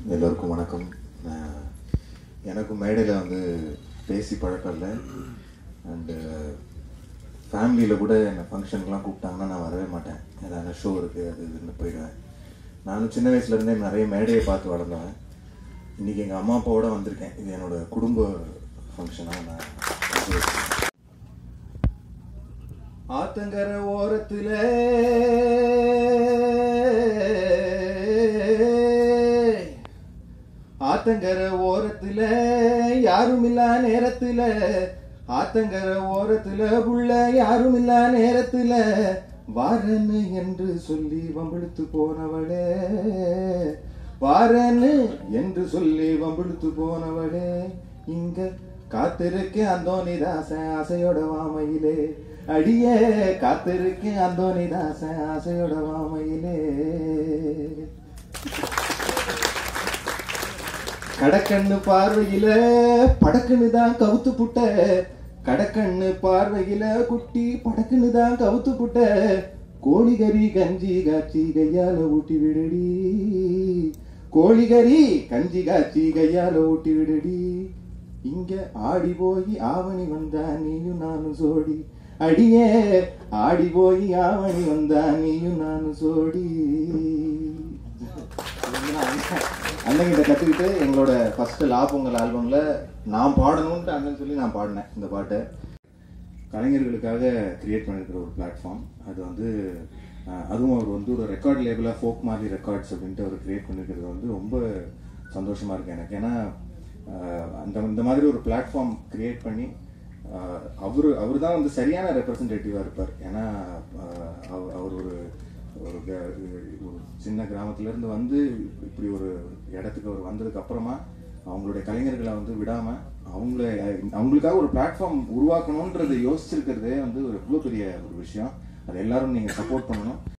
எல்லோருக்கும் வணக்கம் நான் எனக்கும் மேடையில் வந்து பேசி பழக்கம் இல்லை அண்டு ஃபேமிலியில் கூட என்னை ஃபங்க்ஷனுக்குலாம் கூப்பிட்டாங்கன்னா நான் வரவே மாட்டேன் ஏதாவது ஷோ இருக்குது அது இதுன்னு போயிடுவேன் நானும் சின்ன வயசுலேருந்தே நிறைய மேடையை பார்த்து வளர்ந்தவன் இன்றைக்கி எங்கள் அம்மா அப்பாவோட வந்திருக்கேன் இது என்னோட குடும்ப ஃபங்க்ஷனாக நான் வந்திருக்கேன். ஆத்தங்கர ஓரத்துல ஆத்தங்கர ஓரத்துல யாரும் இல்லா நேரத்துல ஆத்தங்கர ஓரத்துல புள்ள யாரும் இல்லா நேரத்துல வாரன்னு என்று சொல்லி வம்பிழுத்து போனவளே வாரன்னு என்று சொல்லி வம்பிழுத்து போனவளே இங்க காத்திருக்கேன் அந்தோனிதாசன் ஆசையோட வாமையிலே அடியே காத்திருக்கேன் அந்தோனிதாசன் ஆசையோட வாமையிலே கடக்கண்ணு பார்வையில படக்குன்னு தான் கவுத்து புட்ட கடக்கண்ணு பார்வையில குட்டி படக்குன்னு தான் கவுத்து புட்ட கோழிகறி கஞ்சி காய்ச்சி கையால ஊட்டி விடுடி கோழிகறி கஞ்சி காய்ச்சி கையால ஊட்டி விடுடி இங்க ஆடி போய் ஆவணி வந்தா நீயும் நானும் சோடி அடியே ஆடி போய் ஆவணி வந்தா நீயும் நானும் சோடி அண்ணங்கிட்ட கற்றுக்கிட்டு எங்களோட ஃபர்ஸ்ட் லா பொங்கல் ஆல்பமில் நான் பாடணும்ட்டு அண்ணன் சொல்லி நான் பாடினேன் இந்த பாட்டை கலைஞர்களுக்காக கிரியேட் பண்ணியிருக்கிற ஒரு பிளாட்ஃபார்ம் அது வந்து அஹ், அதுவும் அவர் வந்து ஒரு ரெக்கார்ட் லேபிளாக ஃபோக் மாதிரி ரெக்கார்ட்ஸ் அப்படின்ட்டு அவர் கிரியேட் பண்ணியிருக்கிறது வந்து ரொம்ப சந்தோஷமாக இருக்கு எனக்கு ஏன்னா அஹ், அந்த இந்த மாதிரி ஒரு பிளாட்ஃபார்ம் கிரியேட் பண்ணி அஹ், அவரு அவர் தான் வந்து சரியான ரெப்ரசன்டேட்டிவாக இருப்பார் ஏன்னா அஹ், அவர் அவர் ஒரு ஒரு க- ஒரு சின்ன கிராமத்துல இருந்து வந்து இப்படி ஒரு இடத்துக்கு அவர் வந்ததுக்கு அப்புறமா அவங்களுடைய கலைஞர்களை வந்து விடாம அவங்கள அவங்களுக்காக ஒரு பிளாட்ஃபார்ம் உருவாக்கணுன்றதை யோசிச்சிருக்கிறதே வந்து ஒரு இவ்வளோ பெரிய ஒரு விஷயம் அது எல்லாரும் நீங்க சப்போர்ட் பண்ணணும்